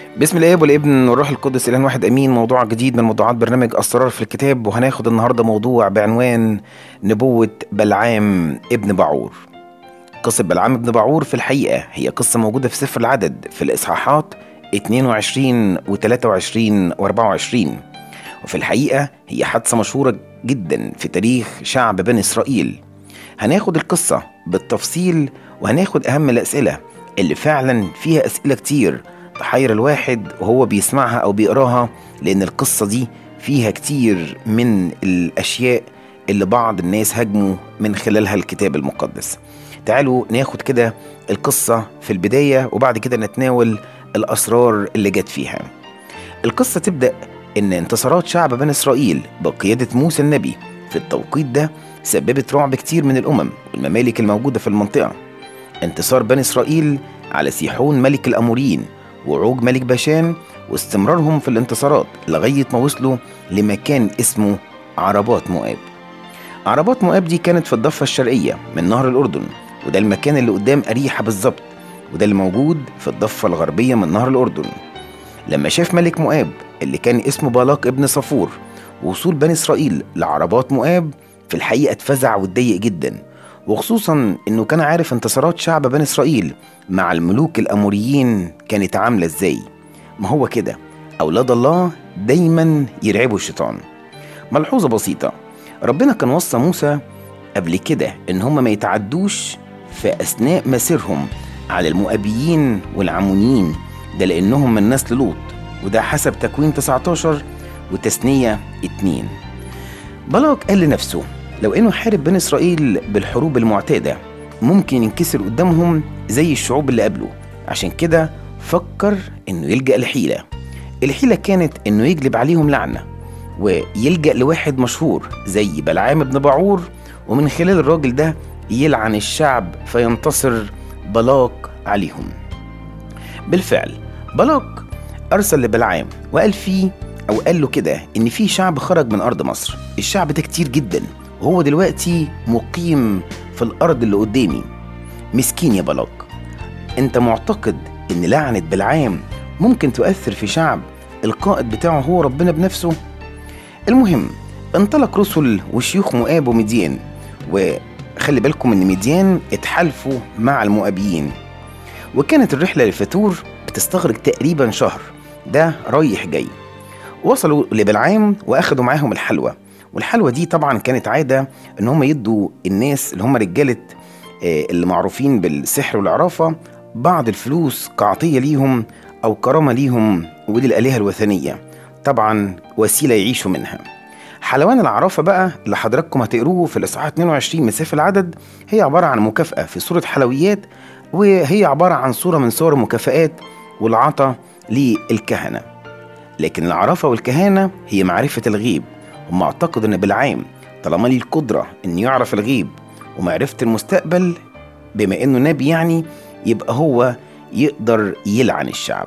بسم الاب والابن والروح القدس اله واحد امين موضوع جديد من موضوعات برنامج اسرار في الكتاب وهناخد النهارده موضوع بعنوان نبوه بلعام ابن بعور قصه بلعام ابن بعور في الحقيقه هي قصه موجوده في سفر العدد في الاصحاحات 22 و23 و24 وفي الحقيقه هي حادثه مشهوره جدا في تاريخ شعب بني اسرائيل هناخد القصه بالتفصيل وهناخد اهم الاسئله اللي فعلا فيها اسئله كتير تحير الواحد وهو بيسمعها او بيقراها لان القصه دي فيها كتير من الاشياء اللي بعض الناس هاجموا من خلالها الكتاب المقدس تعالوا ناخد كده القصة في البداية وبعد كده نتناول الأسرار اللي جت فيها القصة تبدأ إن انتصارات شعب بني إسرائيل بقيادة موسى النبي في التوقيت ده سببت رعب كتير من الأمم والممالك الموجودة في المنطقة انتصار بني إسرائيل على سيحون ملك الأموريين وعوج ملك باشان واستمرارهم في الانتصارات لغاية ما وصلوا لمكان اسمه عربات مؤاب عربات مؤاب دي كانت في الضفة الشرقية من نهر الأردن وده المكان اللي قدام أريحة بالظبط وده اللي موجود في الضفة الغربية من نهر الأردن لما شاف ملك مؤاب اللي كان اسمه بالاق ابن صفور وصول بني إسرائيل لعربات مؤاب في الحقيقة اتفزع واتضايق جدا وخصوصا انه كان عارف انتصارات شعب بني اسرائيل مع الملوك الاموريين كانت عامله ازاي ما هو كده اولاد الله دايما يرعبوا الشيطان ملحوظه بسيطه ربنا كان وصى موسى قبل كده ان هم ما يتعدوش في اثناء مسيرهم على المؤابيين والعمونيين ده لانهم من نسل لوط وده حسب تكوين 19 وتثنيه 2 بلاق قال لنفسه لو انه حارب بني اسرائيل بالحروب المعتاده ممكن ينكسر قدامهم زي الشعوب اللي قبله عشان كده فكر انه يلجا لحيله الحيله كانت انه يجلب عليهم لعنه ويلجا لواحد مشهور زي بلعام بن بعور ومن خلال الراجل ده يلعن الشعب فينتصر بلاق عليهم بالفعل بلاق ارسل لبلعام وقال فيه او قال له كده ان في شعب خرج من ارض مصر الشعب ده كتير جدا وهو دلوقتي مقيم في الارض اللي قدامي مسكين يا بلاق انت معتقد ان لعنة بلعام ممكن تؤثر في شعب القائد بتاعه هو ربنا بنفسه المهم انطلق رسل وشيوخ مؤاب ومديان وخلي بالكم ان مديان اتحالفوا مع المؤابيين وكانت الرحلة لفتور بتستغرق تقريبا شهر ده رايح جاي وصلوا لبلعام واخدوا معاهم الحلوى والحلوى دي طبعا كانت عاده ان هم يدوا الناس اللي هم رجاله اللي معروفين بالسحر والعرافه بعض الفلوس كعطيه ليهم او كرامه ليهم ودي الالهه الوثنيه طبعا وسيله يعيشوا منها حلوان العرافة بقى اللي حضراتكم هتقروه في الإصحاح 22 من سفر العدد هي عبارة عن مكافأة في صورة حلويات وهي عبارة عن صورة من صور المكافآت والعطا للكهنة لكن العرافة والكهانة هي معرفة الغيب هم اعتقدوا ان بلعام طالما ليه القدرة ان يعرف الغيب ومعرفة المستقبل بما انه نبي يعني يبقى هو يقدر يلعن الشعب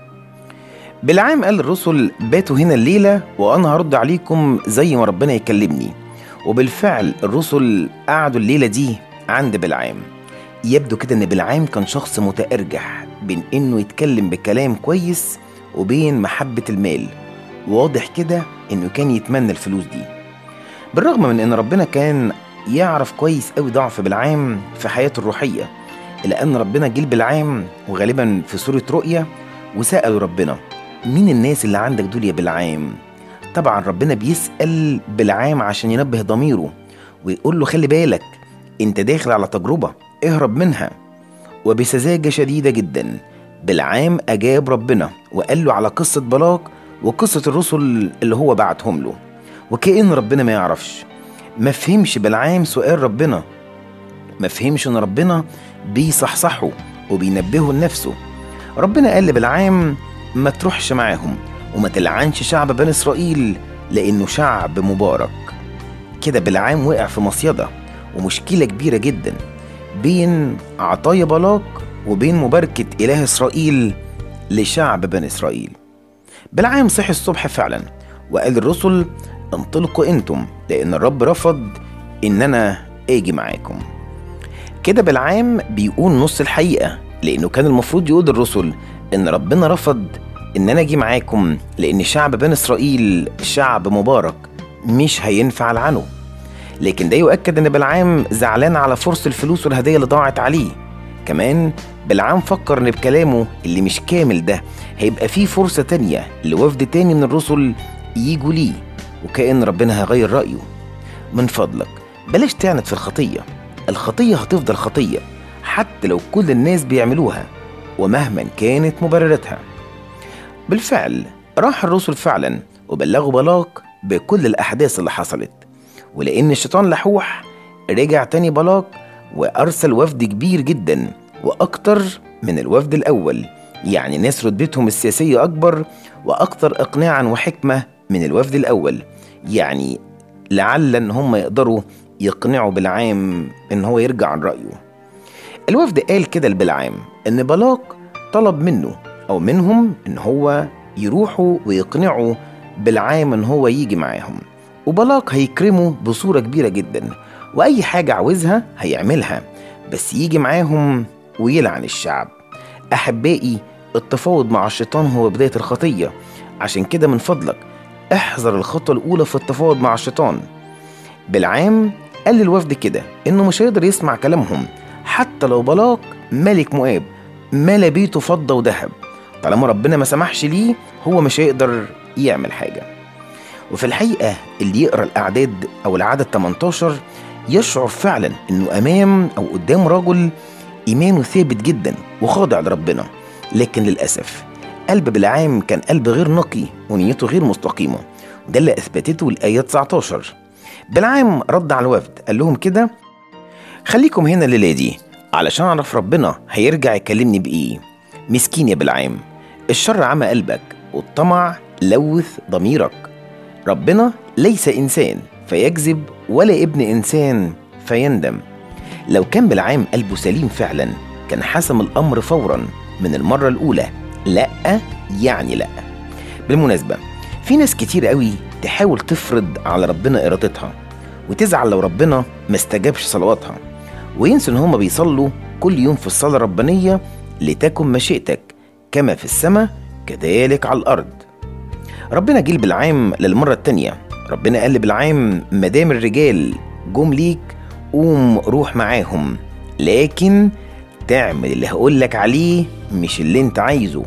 بلعام قال للرسل باتوا هنا الليلة وأنا هرد عليكم زي ما ربنا يكلمني وبالفعل الرسل قعدوا الليلة دي عند بلعام يبدو كده إن بلعام كان شخص متأرجح بين إنه يتكلم بكلام كويس وبين محبة المال واضح كده إنه كان يتمنى الفلوس دي بالرغم من إن ربنا كان يعرف كويس قوي ضعف بلعام في حياته الروحية إلا أن ربنا جه بلعام وغالبا في سورة رؤية وسألوا ربنا مين الناس اللي عندك دول يا بلعام طبعا ربنا بيسأل بلعام عشان ينبه ضميره ويقول له خلي بالك انت داخل على تجربة اهرب منها وبسذاجة شديدة جدا بلعام أجاب ربنا وقال له على قصة بلاق وقصة الرسل اللي هو بعتهم له وكأن ربنا ما يعرفش ما فهمش بلعام سؤال ربنا ما فهمش ان ربنا بيصحصحه وبينبهه لنفسه ربنا قال لبلعام ما تروحش معاهم وما تلعنش شعب بني اسرائيل لانه شعب مبارك كده بلعام وقع في مصيده ومشكله كبيره جدا بين عطايا بلاق وبين مباركه اله اسرائيل لشعب بني اسرائيل بلعام صحي الصبح فعلا وقال للرسل انطلقوا انتم لان الرب رفض ان انا اجي معاكم كده بلعام بيقول نص الحقيقه لانه كان المفروض يقول للرسل ان ربنا رفض إن أنا أجي معاكم لأن شعب بني إسرائيل شعب مبارك مش هينفع عنه لكن ده يؤكد إن بلعام زعلان على فرصة الفلوس والهدية اللي ضاعت عليه كمان بلعام فكر إن بكلامه اللي مش كامل ده هيبقى فيه فرصة تانية لوفد تاني من الرسل يجوا ليه وكأن ربنا هيغير رأيه من فضلك بلاش تعند في الخطية الخطية هتفضل خطية حتى لو كل الناس بيعملوها ومهما كانت مبرراتها بالفعل راح الرسل فعلا وبلغوا بلاق بكل الأحداث اللي حصلت ولأن الشيطان لحوح رجع تاني بلاق وأرسل وفد كبير جدا وأكتر من الوفد الأول يعني ناس رتبتهم السياسية أكبر وأكثر إقناعا وحكمة من الوفد الأول يعني لعل إن هم يقدروا يقنعوا بالعام إن هو يرجع عن رأيه الوفد قال كده لبلعام إن بلاق طلب منه أو منهم إن هو يروحوا ويقنعوا بالعام إن هو يجي معاهم وبلاق هيكرمه بصورة كبيرة جدا وأي حاجة عاوزها هيعملها بس يجي معاهم ويلعن الشعب أحبائي التفاوض مع الشيطان هو بداية الخطية عشان كده من فضلك احذر الخطوة الأولى في التفاوض مع الشيطان بالعام قال للوفد كده إنه مش هيقدر يسمع كلامهم حتى لو بلاق ملك مؤاب ملا بيته فضة وذهب طالما ربنا ما سمحش ليه هو مش هيقدر يعمل حاجة وفي الحقيقة اللي يقرأ الأعداد أو العدد 18 يشعر فعلا إنه أمام أو قدام رجل إيمانه ثابت جدا وخاضع لربنا لكن للأسف قلب بالعام كان قلب غير نقي ونيته غير مستقيمة وده اللي أثبتته الآية 19 بالعام رد على الوفد قال لهم كده خليكم هنا الليلة دي علشان أعرف ربنا هيرجع يكلمني بإيه مسكين يا بالعام الشر عمى قلبك والطمع لوث ضميرك ربنا ليس إنسان فيكذب ولا ابن إنسان فيندم لو كان بالعام قلبه سليم فعلا كان حسم الأمر فورا من المرة الأولى لأ يعني لأ بالمناسبة في ناس كتير قوي تحاول تفرض على ربنا إرادتها وتزعل لو ربنا ما استجابش صلواتها وينسوا إن هما بيصلوا كل يوم في الصلاة الربانية لتكن مشيئتك كما في السماء كذلك على الأرض ربنا جيل بالعام للمرة التانية ربنا قال بالعام مدام الرجال جم ليك قوم روح معاهم لكن تعمل اللي هقولك عليه مش اللي انت عايزه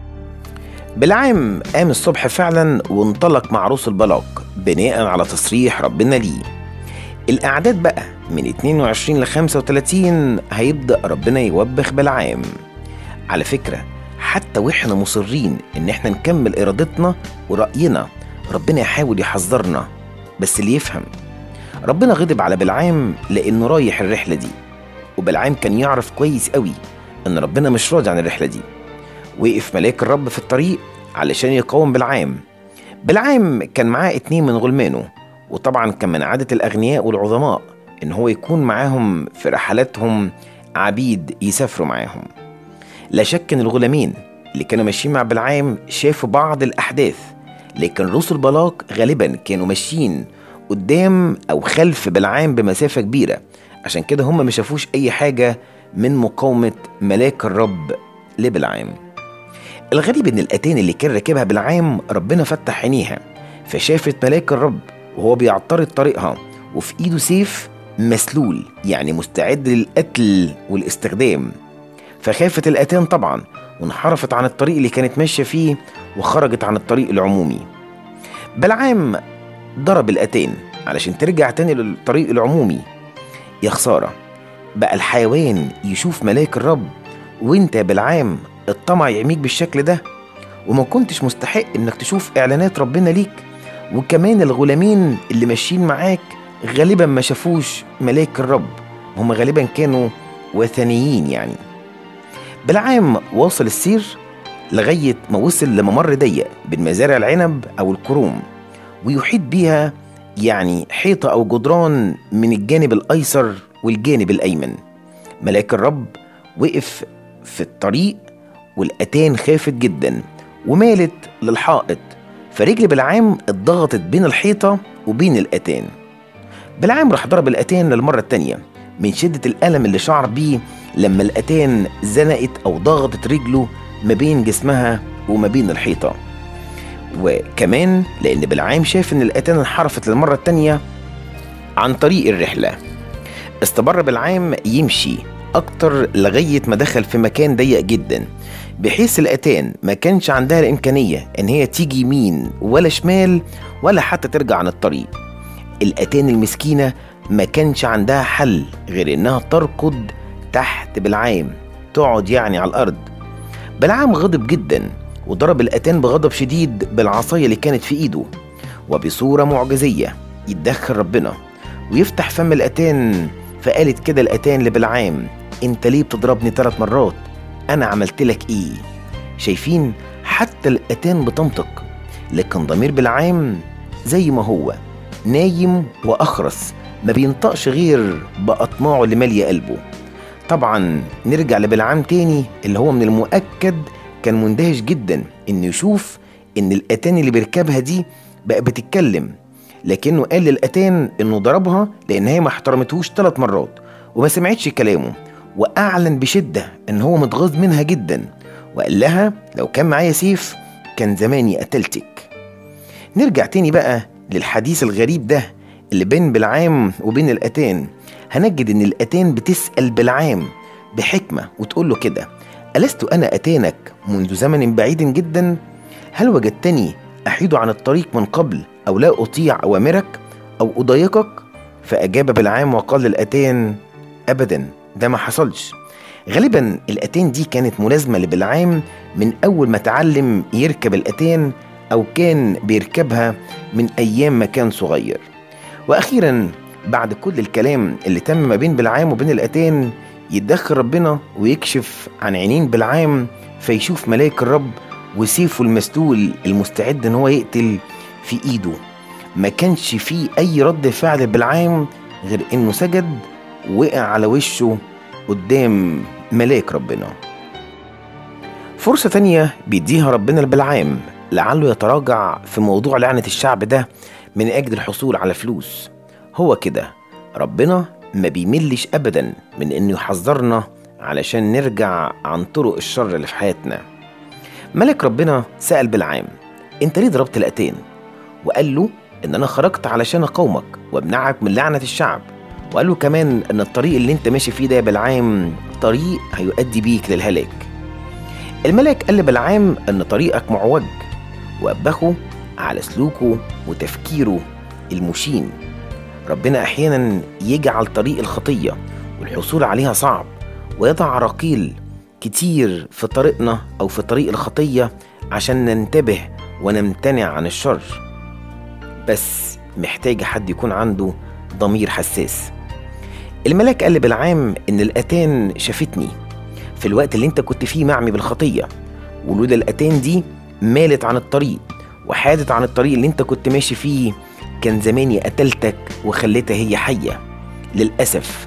بالعام قام الصبح فعلا وانطلق مع روس البلاق بناء على تصريح ربنا ليه الأعداد بقى من 22 ل 35 هيبدأ ربنا يوبخ بالعام على فكرة حتى واحنا مصرين ان احنا نكمل ارادتنا ورأينا ربنا يحاول يحذرنا بس اللي يفهم ربنا غضب على بلعام لانه رايح الرحلة دي وبلعام كان يعرف كويس قوي ان ربنا مش راضي عن الرحلة دي وقف ملاك الرب في الطريق علشان يقاوم بلعام بلعام كان معاه اتنين من غلمانه وطبعا كان من عادة الأغنياء والعظماء إن هو يكون معاهم في رحلاتهم عبيد يسافروا معاهم لا شك إن الغلامين اللي كانوا ماشيين مع بلعام شافوا بعض الأحداث لكن رسل بلاق غالبا كانوا ماشيين قدام أو خلف بلعام بمسافة كبيرة عشان كده هم ما شافوش أي حاجة من مقاومة ملاك الرب لبلعام الغريب إن الأتان اللي كان راكبها بلعام ربنا فتح عينيها فشافت ملاك الرب وهو بيعترض طريقها وفي إيده سيف مسلول يعني مستعد للقتل والاستخدام فخافت الأتان طبعا وانحرفت عن الطريق اللي كانت ماشية فيه وخرجت عن الطريق العمومي بلعام ضرب الأتان علشان ترجع تاني للطريق العمومي يا خسارة بقى الحيوان يشوف ملاك الرب وانت يا بلعام الطمع يعميك بالشكل ده وما كنتش مستحق انك تشوف اعلانات ربنا ليك وكمان الغلامين اللي ماشيين معاك غالبا ما شافوش ملاك الرب هم غالبا كانوا وثنيين يعني بالعام واصل السير لغاية ما وصل لممر ضيق بين مزارع العنب أو الكروم ويحيط بيها يعني حيطة أو جدران من الجانب الأيسر والجانب الأيمن ملاك الرب وقف في الطريق والأتان خافت جدا ومالت للحائط فرجل بالعام اتضغطت بين الحيطة وبين الأتان بالعام راح ضرب الأتان للمرة التانية من شدة الألم اللي شعر بيه لما الأتان زنقت أو ضغطت رجله ما بين جسمها وما بين الحيطة وكمان لأن بلعام شاف إن الأتان انحرفت للمرة التانية عن طريق الرحلة استمر بلعام يمشي أكتر لغاية ما دخل في مكان ضيق جدا بحيث الأتان ما كانش عندها الإمكانية إن هي تيجي يمين ولا شمال ولا حتى ترجع عن الطريق الأتان المسكينة ما كانش عندها حل غير إنها تركض تحت بلعام تقعد يعني على الأرض بلعام غضب جدا وضرب الأتان بغضب شديد بالعصاية اللي كانت في إيده وبصورة معجزية يتدخل ربنا ويفتح فم الأتان فقالت كده الأتان لبلعام أنت ليه بتضربني ثلاث مرات أنا عملت لك إيه شايفين حتى الأتان بتنطق لكن ضمير بلعام زي ما هو نايم وأخرس ما بينطقش غير بأطماعه اللي مالية قلبه طبعا نرجع لبلعام تاني اللي هو من المؤكد كان مندهش جدا انه يشوف ان الاتان اللي بيركبها دي بقى بتتكلم لكنه قال للاتان انه ضربها لان هي ما احترمتهوش ثلاث مرات وما سمعتش كلامه واعلن بشده ان هو متغاظ منها جدا وقال لها لو كان معايا سيف كان زماني قتلتك نرجع تاني بقى للحديث الغريب ده اللي بين بلعام وبين الاتان هنجد ان الاتان بتسال بلعام بحكمه وتقول له كده ألست أنا أتانك منذ زمن بعيد جدا؟ هل وجدتني أحيد عن الطريق من قبل أو لا أطيع أوامرك أو أضايقك؟ فأجاب بالعام وقال للأتان أبدا ده ما حصلش غالبا الأتان دي كانت ملازمة لبلعام من أول ما تعلم يركب الأتان أو كان بيركبها من أيام ما كان صغير وأخيرا بعد كل الكلام اللي تم ما بين بلعام وبين الأتان يتدخل ربنا ويكشف عن عينين بالعام فيشوف ملاك الرب وسيفه المسلول المستعد ان هو يقتل في ايده ما كانش فيه اي رد فعل بالعام غير انه سجد وقع على وشه قدام ملاك ربنا فرصة تانية بيديها ربنا لبلعام لعله يتراجع في موضوع لعنة الشعب ده من أجل الحصول على فلوس هو كده ربنا ما بيملش ابدا من انه يحذرنا علشان نرجع عن طرق الشر اللي في حياتنا ملك ربنا سأل بالعام انت ليه ضربت الأتين وقال له ان انا خرجت علشان اقاومك وامنعك من لعنة الشعب وقال له كمان ان الطريق اللي انت ماشي فيه ده يا بالعام طريق هيؤدي بيك للهلاك الملك قال لبلعام ان طريقك معوج وأبخه على سلوكه وتفكيره المشين ربنا أحيانا يجعل طريق الخطية والحصول عليها صعب ويضع عراقيل كتير في طريقنا أو في طريق الخطية عشان ننتبه ونمتنع عن الشر بس محتاج حد يكون عنده ضمير حساس الملاك قال بالعام إن الأتان شافتني في الوقت اللي انت كنت فيه معمي بالخطية ولولا الأتان دي مالت عن الطريق وحادت عن الطريق اللي انت كنت ماشي فيه كان زماني قتلتك وخليتها هي حية للأسف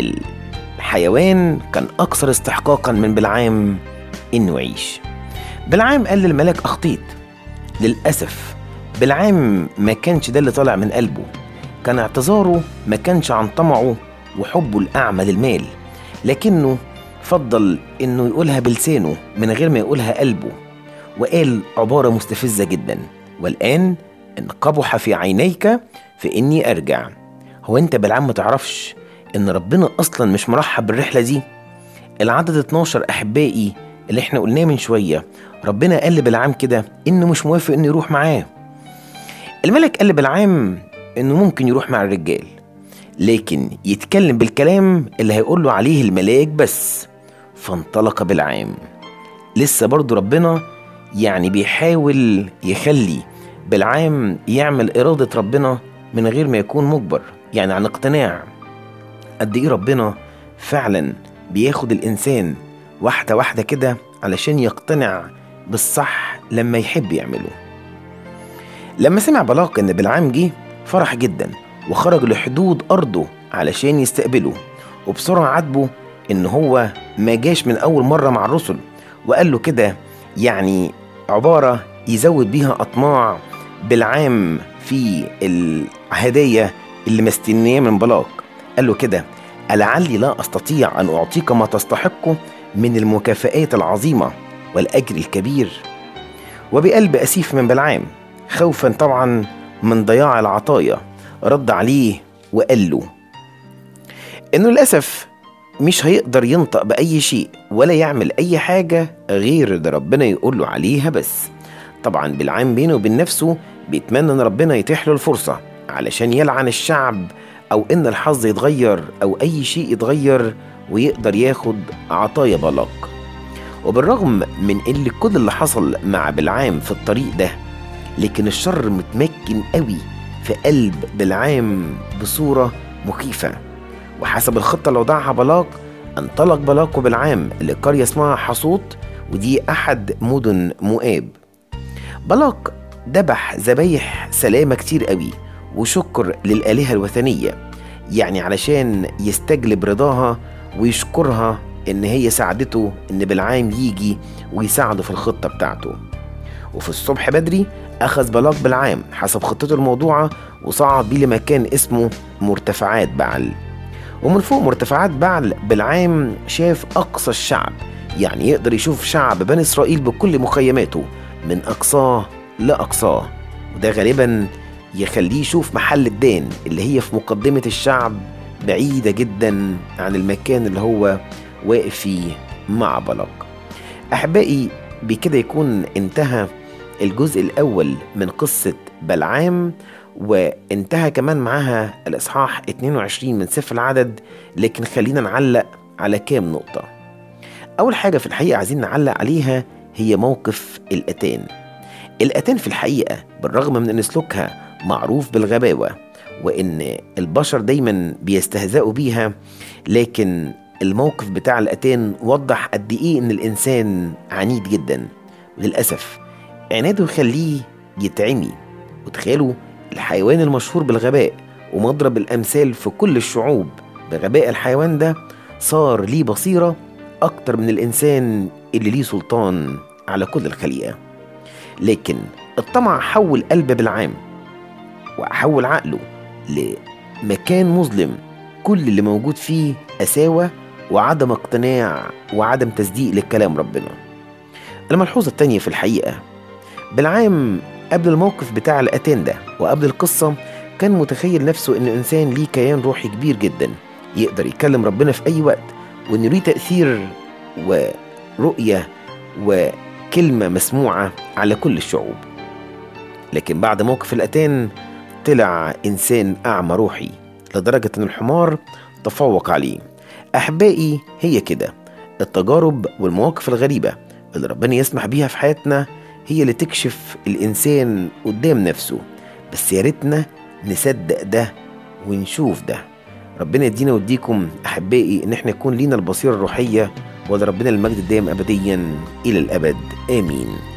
الحيوان كان أكثر استحقاقا من بلعام إنه يعيش بلعام قال للملاك أخطيت للأسف بلعام ما كانش ده اللي طالع من قلبه كان اعتذاره ما كانش عن طمعه وحبه الأعمى للمال لكنه فضل إنه يقولها بلسانه من غير ما يقولها قلبه وقال عبارة مستفزة جدا والآن إن قبح في عينيك فإني أرجع هو أنت بالعام ما تعرفش إن ربنا أصلا مش مرحب بالرحلة دي العدد 12 أحبائي اللي احنا قلناه من شوية ربنا قال بالعام كده إنه مش موافق إنه يروح معاه الملك قال بالعام إنه ممكن يروح مع الرجال لكن يتكلم بالكلام اللي هيقول له عليه الملاك بس فانطلق بالعام لسه برضو ربنا يعني بيحاول يخلي بالعام يعمل إرادة ربنا من غير ما يكون مجبر يعني عن اقتناع قد إيه ربنا فعلا بياخد الإنسان واحدة واحدة كده علشان يقتنع بالصح لما يحب يعمله لما سمع بلاق إن بالعام جه فرح جدا وخرج لحدود أرضه علشان يستقبله وبسرعة عاتبه إن هو ما جاش من أول مرة مع الرسل وقال له كده يعني عبارة يزود بيها أطماع بالعام في الهدية اللي مستنياه من بلاق قال له كده ألعلي لا أستطيع أن أعطيك ما تستحقه من المكافآت العظيمة والأجر الكبير وبقلب أسيف من بلعام خوفا طبعا من ضياع العطايا رد عليه وقال له إنه للأسف مش هيقدر ينطق بأي شيء ولا يعمل أي حاجة غير ده ربنا يقول له عليها بس طبعا بالعام بينه وبين نفسه بيتمنى إن ربنا يتيح له الفرصة علشان يلعن الشعب أو إن الحظ يتغير أو أي شيء يتغير ويقدر ياخد عطايا بلاق وبالرغم من ان كل اللي حصل مع بلعام في الطريق ده لكن الشر متمكن قوي في قلب بلعام بصورة مخيفة وحسب الخطة اللي وضعها بلاق انطلق بلاق وبلعام لقرية اسمها حصوت ودي أحد مدن مؤاب بلاق ذبح ذبايح سلامة كتير قوي وشكر للآلهة الوثنية يعني علشان يستجلب رضاها ويشكرها إن هي ساعدته إن بلعام يجي ويساعده في الخطة بتاعته وفي الصبح بدري أخذ بلاق بلعام حسب خطته الموضوعة وصعد بيه لمكان اسمه مرتفعات بعل ومن فوق مرتفعات بعل بلعام شاف أقصى الشعب يعني يقدر يشوف شعب بني إسرائيل بكل مخيماته من أقصاه لأقصاه وده غالبا يخليه يشوف محل الدان اللي هي في مقدمة الشعب بعيدة جدا عن المكان اللي هو واقف فيه مع بلاق أحبائي بكده يكون انتهى الجزء الأول من قصة بلعام وانتهى كمان معاها الإصحاح 22 من سفر العدد لكن خلينا نعلق على كام نقطة أول حاجة في الحقيقة عايزين نعلق عليها هي موقف الأتان الأتان في الحقيقة بالرغم من أن سلوكها معروف بالغباوة وإن البشر دايما بيستهزئوا بيها لكن الموقف بتاع الأتان وضح قد إيه إن الإنسان عنيد جدا وللأسف عناده يخليه يتعمي وتخيلوا الحيوان المشهور بالغباء ومضرب الأمثال في كل الشعوب بغباء الحيوان ده صار ليه بصيرة أكتر من الإنسان اللي ليه سلطان على كل الخليقة لكن الطمع حول قلب بالعام وحول عقله لمكان مظلم كل اللي موجود فيه قساوة وعدم اقتناع وعدم تصديق لكلام ربنا الملحوظة التانية في الحقيقة بالعام قبل الموقف بتاع الأتان ده وقبل القصة كان متخيل نفسه إن إنسان ليه كيان روحي كبير جدا يقدر يكلم ربنا في أي وقت وإنه ليه تأثير ورؤية وكلمة مسموعة على كل الشعوب لكن بعد موقف الأتان طلع إنسان أعمى روحي لدرجة إن الحمار تفوق عليه أحبائي هي كده التجارب والمواقف الغريبة اللي ربنا يسمح بيها في حياتنا هي اللي تكشف الإنسان قدام نفسه بس يا ريتنا نصدق ده ونشوف ده ربنا يدينا ويديكم أحبائي إن احنا يكون لينا البصيرة الروحية ولربنا المجد الدائم أبديا إلى الأبد آمين